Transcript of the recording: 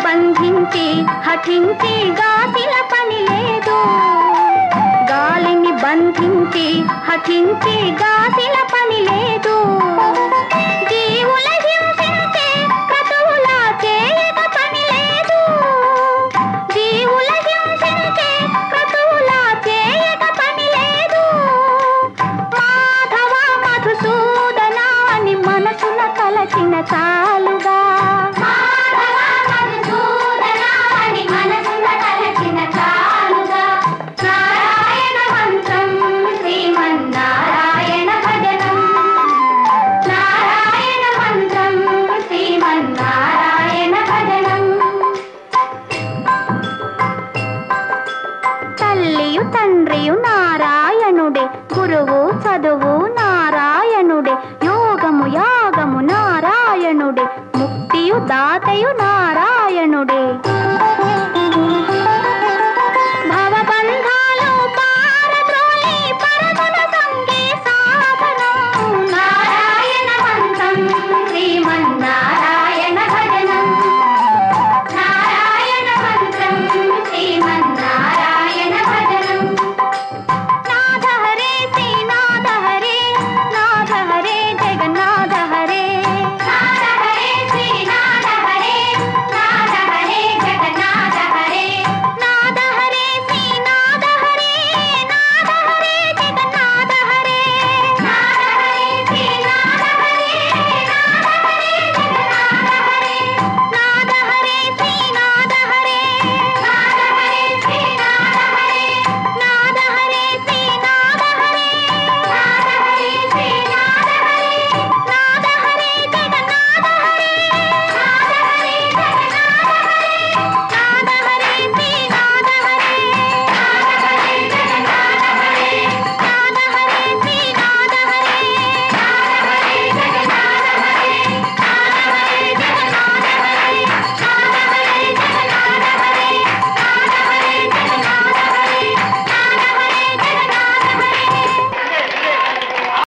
బంధించి హఠించి గాసిల పని లేదు గాలిని బంధించి హఠించి గాసిల పని లేదు జీవుల హింసించే క్రతువులా చేయక పని లేదు జీవుల హింసించే క్రతువులా చేయక పని లేదు మాధవ మధుసూదన అని మనసున తలచిన చాలుగా నారాయణ మంత్రం శ్రీమన్నారాయణ భజనం నారాయణ మంత్రం శ్రీమన్నారాయణ భజనం తల్లియు తండ్రియు నారాయణుడే గురువు చదువు నారాయణుడే యోగము యాగము నారాయణుడే ముక్తియు దాతయు నారాయణుడే